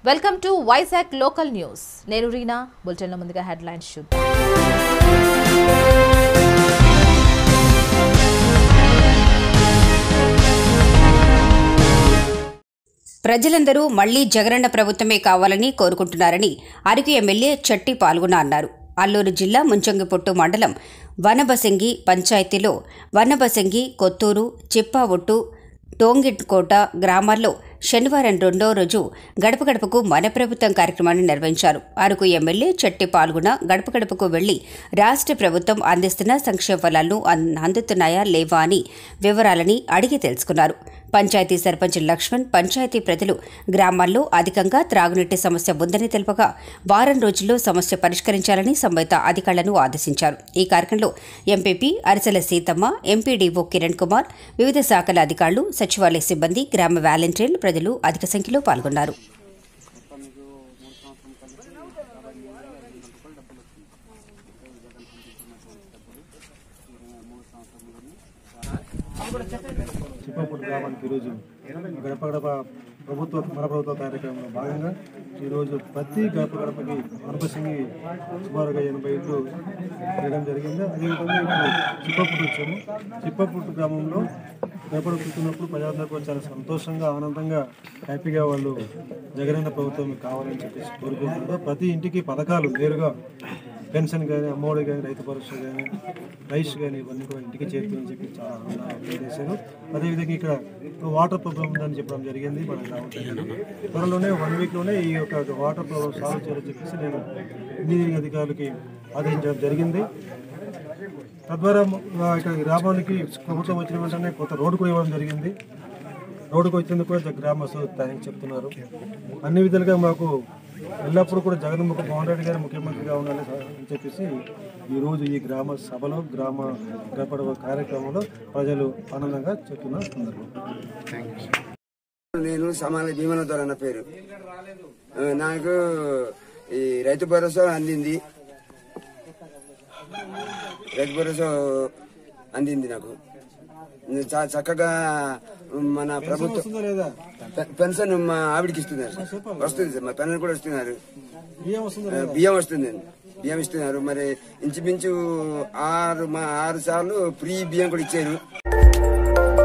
Welcome to Vizag local news నేను రీనా బులెటిన్ల ముందుగా headlines చూద్దాం ప్రజలందరూ మళ్లీ జగనన్న ప్రభుత్వమే కావాలని కోరుకుంటున్నారని అరకు ఎమ్మెల్యే చట్టి పాల్గొన అన్నారు అల్లూరు జిల్లా ముంచంగిపుట్టు మండలం వనబసంగి పంచాయతీలో వనబసంగి కొత్తూరు చిప్పావొట్టు టోంగిట్కోట గ్రామాల్లో శనివారం రెండో రోజు గడప గడపకు మన ప్రభుత్వం కార్యక్రమాన్ని నిర్వహించారు అరకు ఎమ్మెల్యే చెట్టి పాల్గొన గడప గడపకు వెళ్లి రాష్ట్ర ప్రభుత్వం అందిస్తున్న సంక్షేమ ఫలాలను అన్- అందుతున్నాయా లేవా అని వివరాలని అడిగి తెలుసుకున్నారు పంచాయతీ సర్పంచ్ లక్ష్మణ్ పంచాయతీ ప్రజలు గ్రామాల్లో అధికంగా త్రాగునీటి సమస్య ఉందని తెలుపగా వారం రోజుల్లో సమస్య పరిష్కరించాలని సంబంధిత అధికారులను ఆదేశించారు ఈ కార్యక్రమంలో ఎంపీపీ అరిసెల సీతమ్మ ఎంపీడీఓ కిరణ్ కుమార్ వివిధ శాఖల అధికారులు సచివాలయ సిబ్బంది గ్రామ వాలంటీర్లు ప్రజలు అధిక సంఖ్యలో పాల్గొన్నారు చిప్పపూడి గ్రామానికి ఈరోజు గడప గడప ప్రభుత్వ మన ప్రభుత్వ కార్యక్రమంలో భాగంగా ఈరోజు ప్రతి గడప గడపకి మనపసింగి సుమారుగా ఎనభై ఇళ్ళు చేయడం జరిగింది అదేవిధంగా ఇప్పుడు చిప్పపుట్టు వచ్చాము చిప్పపుట్టు గ్రామంలో గడపడ కూర్చున్నప్పుడు ప్రజలందరూ కూడా చాలా సంతోషంగా ఆనందంగా హ్యాపీగా వాళ్ళు జగనన్న ప్రభుత్వం కావాలని చెప్పేసి కోరుకుంటున్నారు ప్రతి ఇంటికి పథకాలు నేరుగా పెన్షన్ కానీ అమ్మఒడి కానీ రైతు భరోసా కానీ రైస్ కానీ ఇవన్నీ కూడా ఇంటికి చేరుతుందని చెప్పి చాలా ఆనందంగా చేశారు అదేవిధంగా ఇక్కడ వాటర్ ప్రాబ్లం ఉందని చెప్పడం జరిగింది మన గ్రామ ప్రజలు త్వరలోనే వన్ వీక్లోనే ఈ యొక్క వాటర్ ప్రాబ్లం సాల్వ్ చేయాలని చెప్పేసి నేను ఇంజనీరింగ్ అధికారులకి ఆదేశించడం జరిగింది తద్వారా మా ఇక్కడ గ్రామానికి ప్రభుత్వం వచ్చిన వెంటనే కొత్త రోడ్డు కూడా ఇవ్వడం జరిగింది రోడ్డుకు వచ్చినందుకు కూడా గ్రామస్తులు థ్యాంక్స్ చెప్తున్నారు అన్ని విధాలుగా మాకు ఎల్లప్పుడూ కూడా జగన్మోహన్ మోహన్ రెడ్డి గారు ముఖ్యమంత్రిగా ఉండాలి సార్ అని చెప్పేసి ఈరోజు ఈ గ్రామ సభలో గ్రామ గడపడ కార్యక్రమంలో ప్రజలు ఆనందంగా చెప్తున్న సందర్భం నేను సమాన భీమన ద్వారా నా పేరు ఆ, నాకు ఈ రైతు భరోసా అందింది రైతు భరోసా అందింది నాకు నేను చా- చక్కగా మన ప్రభుత్వం వస్తుందా లేదా పె- పెన్షన్ మా ఆవిడకి ఇస్తున్నారు సార్. వస్తుంది సార్ మా పెన్షన్ కూడా ఇస్తున్నారు బియ్యం వస్తుందా ఆ, బియ్యం వస్తుంది బియ్యం ఇస్తున్నారు మరి ఇంచుమించు ఆరు మా ఆరు సార్లు ఫ్రీ బియ్యం కూడా ఇచ్చారు